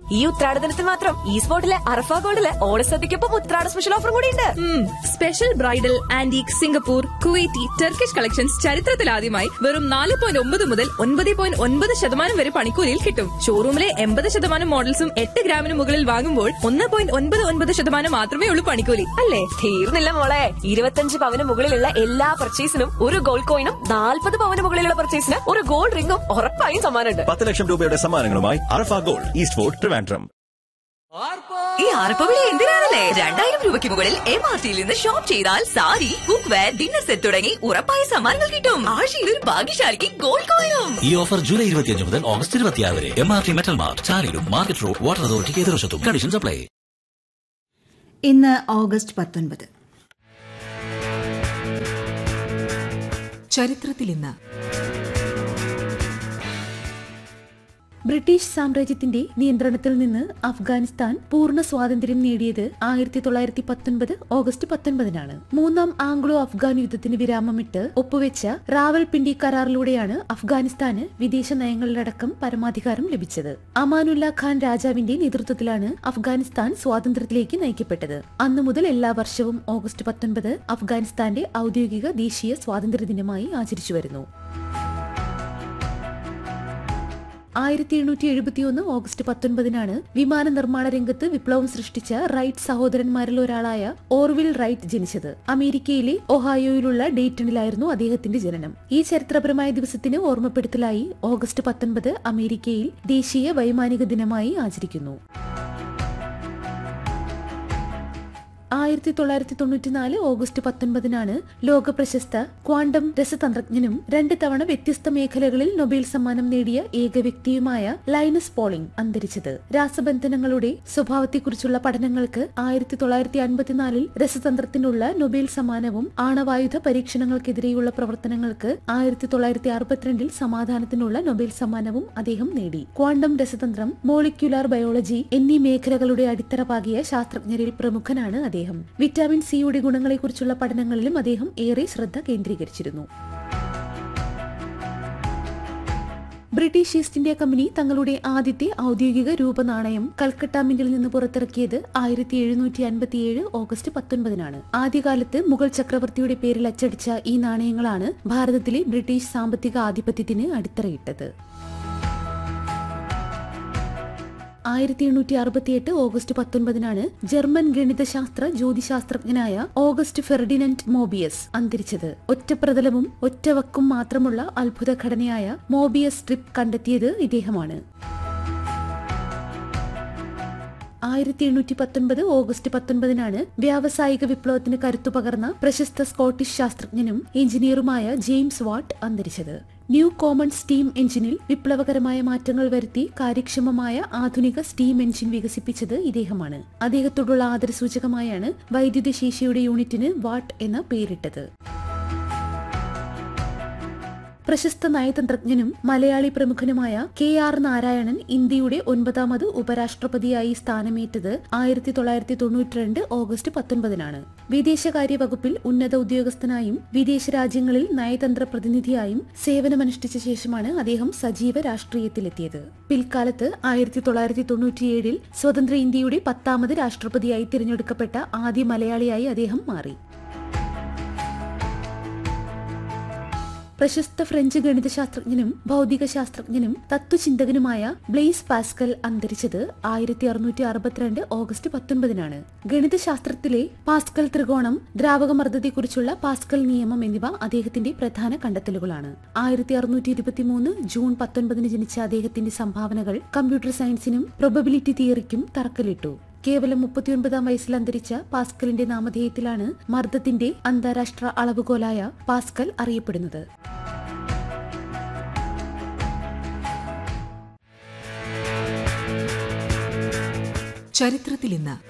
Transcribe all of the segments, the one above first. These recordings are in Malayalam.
ഈ ഉത്രാടദിനത്തിൽ മാത്രം ഈ സ്പോട്ടിലെ അറഫ ഗോൾഡിലെ ഓണസദ്യക്കൊപ്പം ഉത്രാട സ്പെഷ്യൽ ഓഫറും കൂടിയുണ്ട് special bridal antique Singapore Kuwaiti Turkish collections ചരിത്രത്തിലാദ്യമായി വെറും നാല് പോയിന്റ് ഒമ്പത് മുതൽ ഒൻപത് പോയിന്റ് ഒൻപത് ശതമാനം വരെ പണിക്കൂലിയിൽ കിട്ടും ഷോറൂമിലെ എൺപത് ശതമാനം മോഡൽസും എട്ട് ഗ്രാമിന് മുകളിൽ വാങ്ങുമ്പോൾ ഒന്ന് പോയിന്റ് ഒൻപത് ഒൻപത് ശതമാനം മാത്രമേ ഉള്ളൂ പണിക്കൂലി അല്ലേ തീർന്നില്ല മോളെ ഇരുപത്തഞ്ച് പവന് മുകളിലുള്ള എല്ലാ പർച്ചേസിനും ഒരു ഗോൾഡ് കോയിനും നാൽപ്പത് പവന് മുകളിലുള്ള പർച്ചേസിന് ഒരു ഗോൾഡ് റിംഗും ഉറപ്പായും സമ്മാനമുണ്ട് പത്ത് ലക്ഷം രൂപയുടെ സമ്മാനങ്ങളുമായി Arafa gold east fort Trivandrum ഈ ആർപ്പവിളി എന്തിനാണല്ലേ രണ്ടായിരം രൂപയ്ക്ക് മുകളിൽ എം ആർ ടിയിൽ നിന്ന് ഷോപ്പ് ചെയ്താൽ sari cookware dinner set തുടങ്ങി ഉറപ്പായ സമ്മാനങ്ങൾ കിട്ടും ആഴ്ചയിൽ ഒരു ഭാഗ്യശാലിക്ക് ഗോൾഡ് കോയിനും ഈ ഓഫർ ജൂലൈ ഇരുപത്തിയഞ്ച് മുതൽ ഓഗസ്റ്റ് ഇരുപത്തിയാറ് വരെ M R T metal mart ചാലിലും മാർക്കറ്റ് റോഡ് വാട്ടർ അതോറിറ്റിക്ക് എതിർവശത്തും കണ്ടീഷൻസ് അപ്ലൈ ഇന്ന് ഓഗസ്റ്റ് പത്തൊൻപത് ചരിത്രത്തിൽ ഇന്ന് ബ്രിട്ടീഷ് സാമ്രാജ്യത്തിന്റെ നിയന്ത്രണത്തിൽ നിന്ന് അഫ്ഗാനിസ്ഥാൻ പൂർണ്ണ സ്വാതന്ത്ര്യം നേടിയത് ആയിരത്തി തൊള്ളായിരത്തി പത്തൊൻപത് ഓഗസ്റ്റ് പത്തൊൻപതിനാണ് മൂന്നാം ആംഗ്ലോ അഫ്ഗാൻ യുദ്ധത്തിന് വിരാമമിട്ട് ഒപ്പുവെച്ച റാവൽപിണ്ടി കരാറിലൂടെയാണ് അഫ്ഗാനിസ്ഥാന് വിദേശ നയങ്ങളിലടക്കം പരമാധികാരം ലഭിച്ചത് അമാനുല്ല ഖാൻ രാജാവിന്റെ നേതൃത്വത്തിലാണ് അഫ്ഗാനിസ്ഥാൻ സ്വാതന്ത്ര്യത്തിലേക്ക് നയിക്കപ്പെട്ടത് അന്നു മുതൽ എല്ലാ വർഷവും ഓഗസ്റ്റ് പത്തൊൻപത് അഫ്ഗാനിസ്ഥാന്റെ ഔദ്യോഗിക ദേശീയ സ്വാതന്ത്ര്യ ദിനമായി ആചരിച്ചു വരുന്നു ആയിരത്തി എണ്ണൂറ്റി എഴുപത്തിയൊന്ന് ഓഗസ്റ്റ് പത്തൊൻപതിനാണ് വിമാന നിർമ്മാണ രംഗത്ത് വിപ്ലവം സൃഷ്ടിച്ച റൈറ്റ് സഹോദരന്മാരിൽ ഒരാളായ ഓർവിൽ റൈറ്റ് ജനിച്ചത് അമേരിക്കയിലെ ഒഹായോയിലുള്ള ഡേറ്റണിലായിരുന്നു അദ്ദേഹത്തിന്റെ ജനനം ഈ ചരിത്രപരമായ ദിവസത്തിന് ഓർമ്മപ്പെടുത്തലായി ഓഗസ്റ്റ് പത്തൊൻപത് അമേരിക്കയിൽ ദേശീയ വൈമാനിക ദിനമായി ആചരിക്കുന്നു ആയിരത്തി തൊള്ളായിരത്തി തൊണ്ണൂറ്റിനാല് ഓഗസ്റ്റ് പത്തൊൻപതിനാണ് ലോക പ്രശസ്ത ക്വാണ്ടം രസതന്ത്രജ്ഞനും രണ്ട് തവണ വ്യത്യസ്ത മേഖലകളിൽ നൊബേൽ സമ്മാനം നേടിയ ഏക വ്യക്തിയുമായ ലൈനസ് പോളിംഗ് അന്തരിച്ചത് രാസബന്ധനങ്ങളുടെ സ്വഭാവത്തെക്കുറിച്ചുള്ള പഠനങ്ങൾക്ക് ആയിരത്തി തൊള്ളായിരത്തി അൻപത്തിനാലിൽ രസതന്ത്രത്തിനുള്ള നൊബേൽ സമ്മാനവും ആണവായുധ പരീക്ഷണങ്ങൾക്കെതിരെയുള്ള പ്രവർത്തനങ്ങൾക്ക് ആയിരത്തി തൊള്ളായിരത്തി അറുപത്തിരണ്ടിൽ സമാധാനത്തിനുള്ള നൊബേൽ സമ്മാനവും അദ്ദേഹം നേടി ക്വാണ്ടം രസതന്ത്രം മോളിക്യുലാർ ബയോളജി എന്നീ മേഖലകളുടെ അടിത്തറ പാകിയ ശാസ്ത്രജ്ഞരിൽ പ്രമുഖനാണ് അദ്ദേഹം വിറ്റാമിൻ സിയുടെ ഗുണങ്ങളെക്കുറിച്ചുള്ള പഠനങ്ങളിലും അദ്ദേഹം ഏറെ ശ്രദ്ധ കേന്ദ്രീകരിച്ചിരുന്നു ബ്രിട്ടീഷ് ഈസ്റ്റ് ഇന്ത്യ കമ്പനി തങ്ങളുടെ ആദ്യത്തെ ഔദ്യോഗിക രൂപനാണയം കൽക്കട്ട മിന്റിൽ നിന്ന് പുറത്തിറക്കിയത് ആയിരത്തി എഴുന്നൂറ്റി അൻപത്തിയേഴ് ഓഗസ്റ്റ് പത്തൊൻപതിനാണ് ആദ്യകാലത്ത് മുഗൾ ചക്രവർത്തിയുടെ പേരിൽ അച്ചടിച്ച ഈ നാണയങ്ങളാണ് ഭാരതത്തിലെ ബ്രിട്ടീഷ് സാമ്പത്തിക ആധിപത്യത്തിന് അടിത്തറയിട്ടത് ആയിരത്തി എണ്ണൂറ്റി അറുപത്തിയെട്ട് ഓഗസ്റ്റ് പത്തൊൻപതിനാണ് ജർമ്മൻ ഗണിതശാസ്ത്ര ജ്യോതിശാസ്ത്രജ്ഞനായ ഓഗസ്റ്റ് ഫെർഡിനൻഡ് മോബിയസ് അന്തരിച്ചത് ഒറ്റപ്രതലവും ഒറ്റവക്കും മാത്രമുള്ള അത്ഭുത ഘടനയായ മോബിയസ് സ്ട്രിപ്പ് കണ്ടെത്തിയത് ഇദ്ദേഹമാണ് ആയിരത്തി എണ്ണൂറ്റി പത്തൊൻപത് ഓഗസ്റ്റ് പത്തൊൻപതിനാണ് വ്യാവസായിക വിപ്ലവത്തിന് കരുത്തു പകർന്ന പ്രശസ്ത സ്കോട്ടിഷ് ശാസ്ത്രജ്ഞനും എഞ്ചിനീയറുമായ ജെയിംസ് വാട്ട് അന്തരിച്ചത് ന്യൂ കോമൺ സ്റ്റീം എഞ്ചിനിൽ വിപ്ലവകരമായ മാറ്റങ്ങൾ വരുത്തി കാര്യക്ഷമമായ ആധുനിക സ്റ്റീം എഞ്ചിൻ വികസിപ്പിച്ചത് ഇദ്ദേഹമാണ് അദ്ദേഹത്തോടുള്ള ആദരസൂചകമായാണ് വൈദ്യുത ശേഷിയുടെ യൂണിറ്റിന് വാട്ട് എന്ന പേരിട്ടത് പ്രശസ്ത നയതന്ത്രജ്ഞനും മലയാളി പ്രമുഖനുമായ കെ ആർ നാരായണൻ ഇന്ത്യയുടെ ഒൻപതാമത് ഉപരാഷ്ട്രപതിയായി സ്ഥാനമേറ്റത് ആയിരത്തി തൊള്ളായിരത്തി തൊണ്ണൂറ്റിരണ്ട് ഓഗസ്റ്റ് പത്തൊൻപതിനാണ് വിദേശകാര്യ വകുപ്പിൽ ഉന്നത ഉദ്യോഗസ്ഥനായും വിദേശ രാജ്യങ്ങളിൽ നയതന്ത്ര പ്രതിനിധിയായും സേവനമനുഷ്ഠിച്ച ശേഷമാണ് അദ്ദേഹം സജീവ രാഷ്ട്രീയത്തിലെത്തിയത് പിൽക്കാലത്ത് ആയിരത്തി തൊള്ളായിരത്തി തൊണ്ണൂറ്റിയേഴിൽ സ്വതന്ത്ര ഇന്ത്യയുടെ പത്താമത് രാഷ്ട്രപതിയായി തിരഞ്ഞെടുക്കപ്പെട്ട ആദ്യ മലയാളിയായി അദ്ദേഹം മാറി പ്രശസ്ത ഫ്രഞ്ച് ഗണിതശാസ്ത്രജ്ഞനും ഭൗതിക ശാസ്ത്രജ്ഞനും തത്വചിന്തകനുമായ ബ്ലെയ്സ് പാസ്കൽ അന്തരിച്ചത് ആയിരത്തി അറുന്നൂറ്റി അറുപത്തിരണ്ട് ഓഗസ്റ്റ് പത്തൊൻപതിനാണ് ഗണിതശാസ്ത്രത്തിലെ പാസ്കൽ ത്രികോണം ദ്രാവകമർദ്ദത്തെക്കുറിച്ചുള്ള പാസ്കൽ നിയമം എന്നിവ അദ്ദേഹത്തിന്റെ പ്രധാന കണ്ടെത്തലുകളാണ് ആയിരത്തി അറുന്നൂറ്റി ഇരുപത്തിമൂന്ന് ജൂൺ പത്തൊൻപതിന് ജനിച്ച അദ്ദേഹത്തിന്റെ സംഭാവനകൾ കമ്പ്യൂട്ടർ സയൻസിനും പ്രൊബബിലിറ്റി തിയറിക്കും തറക്കല്ലിട്ടു കേവലം മുപ്പത്തിയൊൻപതാം വയസ്സിൽ അന്തരിച്ച പാസ്കലിന്റെ നാമധേയത്തിലാണ് മർദ്ദത്തിന്റെ അന്താരാഷ്ട്ര അളവുകോലായ പാസ്കൽ അറിയപ്പെടുന്നത് ചരിത്രത്തിൽ ഇന്ന്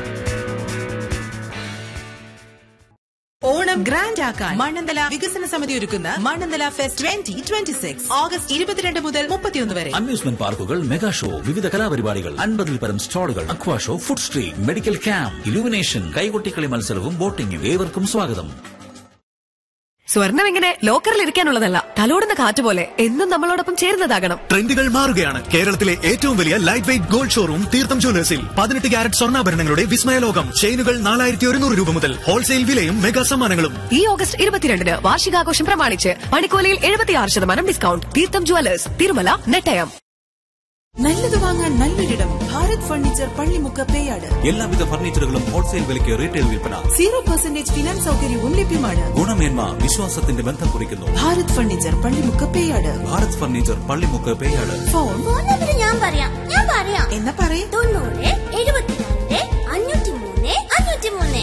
ഓണം ഗ്രാൻഡ് ആക്കാൻ മണ്ണന്തല വികസന സമിതി ഒരുക്കുന്ന Mannanthala fest twenty twenty six August ഇരുപത്തിരണ്ട് മുതൽ മുപ്പത്തിയൊന്ന് വരെ അമ്യൂസ്മെന്റ് പാർക്കുകൾ മെഗാ ഷോ വിവിധ കലാപരിപാടികൾ അൻപതിൽ പരം സ്റ്റാളുകൾ aqua show food street medical camp illumination കൈകൊട്ടിക്കളി മത്സരവും ബോട്ടിംഗും ഏവർക്കും സ്വാഗതം സ്വർണം ഇങ്ങനെ ലോക്കറിൽ ഇരിക്കാനുള്ളതല്ല തലോടുന്ന കാറ്റ് പോലെ എന്നും നമ്മളോടൊപ്പം ചേരുന്നതാകണം ട്രെൻഡുകൾ മാറുകയാണ് കേരളത്തിലെ ഏറ്റവും വലിയ ലൈറ്റ് വെയിറ്റ് ഗോൾഡ് ഷോറൂം തീർത്ഥം ജ്വല്ലേഴ്സിൽ പതിനെട്ട് ക്യാരറ്റ് സ്വർണ്ണാഭരണങ്ങളുടെ വിസ്മയ ലോകം ചെയിനുകൾ നാലായിരത്തി ഒരുന്നൂറ് രൂപ മുതൽ ഹോൾസെയിൽ വിലയും മെഗാ സമ്മാനങ്ങളും ഈ ഓഗസ്റ്റ് ഇരുപത്തിരണ്ടിന് വാർഷികാഘോഷം പ്രമാണിച്ച് പണിക്കോലയിൽ എഴുപത്തിയാറ് ശതമാനം ഡിസ്കൗണ്ട് തീർത്ഥം ജുവലേഴ്സ് തിരുമല നെട്ടയം നല്ലത് വാങ്ങാൻ നല്ലൊരിടം ഭാരത് ഫർണിച്ചർ പള്ളിമുക്ക് പേയാട് എല്ലാവിധ ഫർണിച്ചറുകളും ഹോൾസെയിൽ വിലയ്ക്ക് റീറ്റെയിൽ വിൽപ്പന സീറോ പെർസെന്റേജ് ഫിനാൻസ് സൗകര്യവും ലഭ്യമാണ് ഗുണമേന്മ വിശ്വാസത്തിന്റെ ബന്ധം കുറിക്കുന്നു Bharat furniture Pallimukku Peyad Bharat furniture Pallimukku Peyad phone phone number ഞാൻ പറയാം ഞാൻ പറയാം എന്നാ പറയേ തൊണ്ണൂറ് എഴുപത്തിരണ്ട് അഞ്ഞൂറ്റി മൂന്ന് അഞ്ഞൂറ്റി മൂന്ന്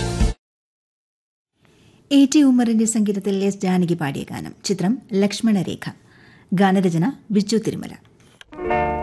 എ ടി ഉമ്മറിന്റെ സംഗീതത്തിൽ എസ് ജാനകി പാടിയ ഗാനം ചിത്രം ലക്ഷ്മണരേഖ ഗാനരചന ബിജു തിരുമല